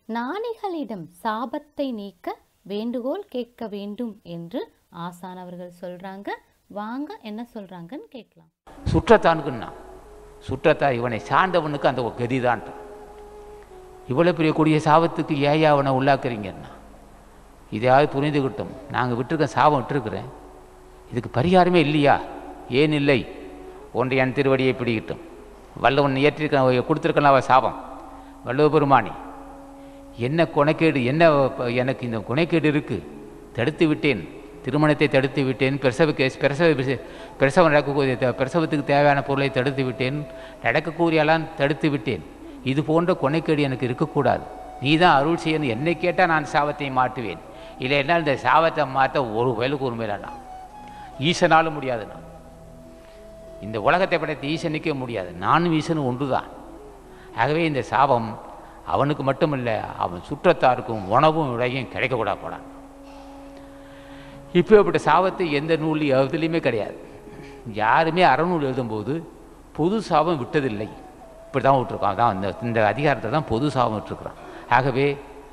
ஞானிகளிடம் சாபத்தை நீக்க வேண்டுகோள் கேட்க வேண்டும் என்று ஆசான் அவர்கள் சொல்றாங்க வாங்க என்ன சொல்றாங்கன்னு கேட்கலாம் சுற்றத்தானுக்குன்னா சுற்றத்தா இவனை சார்ந்தவனுக்கு அந்த கதிதான் இவ்வளோ பெரிய கொடிய சாபத்துக்கு ஏயா அவனை உள்ளாக்குறீங்கன்னா இதையாவது புரிந்துக்கிட்டோம் நாங்கள் விட்டுருக்க சாபம் விட்டுருக்குறேன் இதுக்கு பரிகாரமே இல்லையா ஏன் இல்லை ஒன்று என் திருவடியை பிடிக்கட்டும் வல்லவன் இயற்றிருக்க கொடுத்துருக்கணும் அவ சாபம் வள்ளுவ பெருமானி என்ன குணக்கேடு என்ன ப- எனக்கு இந்த குணக்கேடு இருக்குது தடுத்து விட்டேன் திருமணத்தை தடுத்து விட்டேன் பிரசவ கேஸ் பிரசவ பிச- பிரசவம் நடக்கக்கூடிய த- பிரசவத்துக்கு தேவையான பொருளை தடுத்து விட்டேன் நடக்கக்கூடியெல்லாம் தடுத்து விட்டேன் இது போன்ற கொனைக்கேடு எனக்கு இருக்கக்கூடாது நீ தான் அருள் செய்யணும் என்னை கேட்டால் நான் சாபத்தை மாட்டுவேன் இல்லைன்னா இந்த சாபத்தை மாற்ற ஒரு வயலுக்கு ஒரு மேலே நான் ஈசனாலும் முடியாது நான் இந்த உலகத்தை படைத்த ஈசனுக்கே முடியாது நானும் ஈசனும் ஒன்றுதான் ஆகவே இந்த சாபம் அவனுக்கு மட்டுமல்ல அவன் சுற்றத்தாருக்கும் உணவும் விடையும் கிடைக்கக்கூடாது போடான் இப்பேற்பட்ட சாபத்தை எந்த நூல் எதுலேயுமே கிடையாது யாருமே அறநூல் எழுதும்போது பொது சாபம் விட்டதில்லை இப்படி தான் விட்டுருக்கான் அதான் இந்த இந்த அதிகாரத்தை தான் பொது சாபம் விட்டுருக்குறான் ஆகவே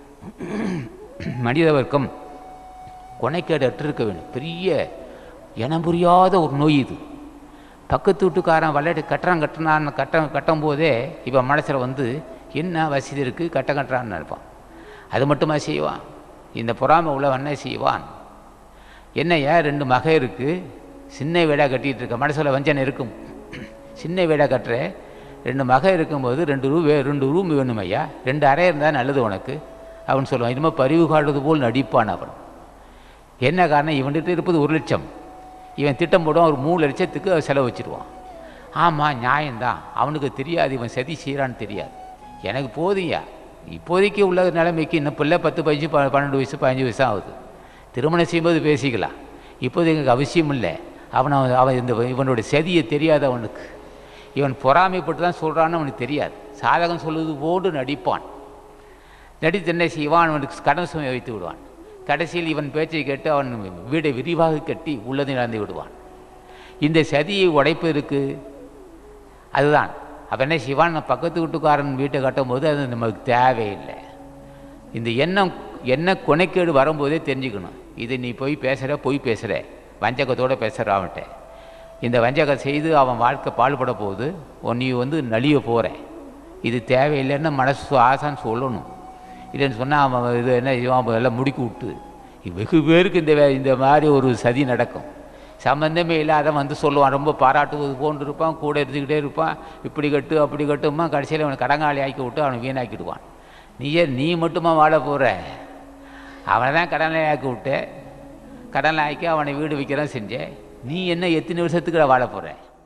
மனித வர்க்கம் கொனைக்கேடு அற்றிருக்க வேண்டும் பெரிய இனம் புரியாத ஒரு நோய் இது பக்கத்து வீட்டுக்காரன் விளையாட்டு கட்டுறான் கட்டுனான்னு கட்ட கட்டும் போதே இப்போ மனசில் வந்து என்ன வசதி இருக்குது கட்ட கட்டுறான்னு நினைப்பான் அது மட்டுமா செய்வான் இந்த பொறாமை உள்ளவன் என்ன செய்வான் என்ன ஏன் ரெண்டு மக இருக்குது சின்ன வீடாக கட்டிகிட்டு இருக்க மனசில் வஞ்சனை இருக்கும் சின்ன வீடாக கட்டுற ரெண்டு மக இருக்கும்போது ரெண்டு ரூ வே ரெண்டு ரூம் வேணும் ஐயா ரெண்டு அறை இருந்தால் நல்லது உனக்கு அவன் சொல்லுவான் இனிமேல் பரிவு காட்டுறது போல் நடிப்பான் அவன் என்ன காரணம் இவன்கிட்ட இருப்பது ஒரு லட்சம் இவன் திட்டம் போடுவான் ஒரு மூணு லட்சத்துக்கு அவன் செலவு வச்சுருவான் ஆமாம் நியாயம்தான் அவனுக்கு தெரியாது இவன் சதி செய்கிறான்னு தெரியாது எனக்கு போதும்யா இப்போதைக்கு உள்ள நிலைமைக்கு இன்னும் பிள்ளை பத்து பதினஞ்சு ப பன்னெண்டு வயசு பதினஞ்சு வயசு ஆகுது திருமணம் செய்யும்போது பேசிக்கலாம் இப்போது எங்களுக்கு அவசியம் இல்லை அவன் அவன் அவன் இந்த இவனுடைய சதியை தெரியாது அவனுக்கு இவன் பொறாமைப்பட்டு தான் சொல்கிறான்னு அவனுக்கு தெரியாது சாதகம் சொல்லுவது போன்று நடிப்பான் நடித்து என்ன செய்வான் அவனுக்கு கடன் சுமை வைத்து விடுவான் கடைசியில் இவன் பேச்சை கேட்டு அவன் வீடை விரிவாக கட்டி உள்ளதை நடந்து விடுவான் இந்த சதியை உடைப்பதற்கு அதுதான் அப்போ என்ன செய்வான் நான் பக்கத்து வீட்டுக்காரன் வீட்டை கட்டும்போது அது நமக்கு தேவையில்லை இந்த எண்ணம் என்ன கொனைக்கேடு வரும்போதே தெரிஞ்சுக்கணும் இது நீ போய் பேசுகிற பொய் பேசுகிற வஞ்சகத்தோடு பேசுகிற அவன்கிட்ட இந்த வஞ்சகம் செய்து அவன் வாழ்க்கை பாடுபட போகுது உன் நீ வந்து நலிய போகிற இது தேவையில்லைன்னு மனசு ஆசான்னு சொல்லணும் இல்லைன்னு சொன்னால் அவன் இது என்ன செய்வான் அவன் எல்லாம் முடுக்கி விட்டு வெகு பேருக்கு இந்த வே- இந்த மாதிரி ஒரு சதி நடக்கும் சம்பந்தமே இல்லாத வந்து சொல்லுவான் ரொம்ப பாராட்டுவது போன்று இருப்பான் கூட இருந்துக்கிட்டே இருப்பான் இப்படி கட்டு அப்படி கட்டுமா கடைசியில் அவனை கடங்காளி ஆக்கி விட்டு அவனை வீணாக்கிடுவான் நீயே நீ மட்டுமா வாழ போகிற அவனை தான் கடனில் ஆக்கி விட்ட கடனில் ஆக்கி அவனை வீடு விற்கிறதான் செஞ்சேன் நீ என்ன எத்தனை வருஷத்துக்கு வாழ போகிற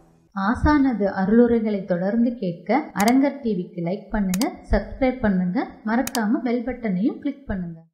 ஆசானது அருளுரைகளை தொடர்ந்து கேட்க அரங்கர் டிவிக்கு லைக் பண்ணுங்க சப்ஸ்கிரைப் பண்ணுங்க மறக்காம பெல் பட்டனையும் கிளிக் பண்ணுங்க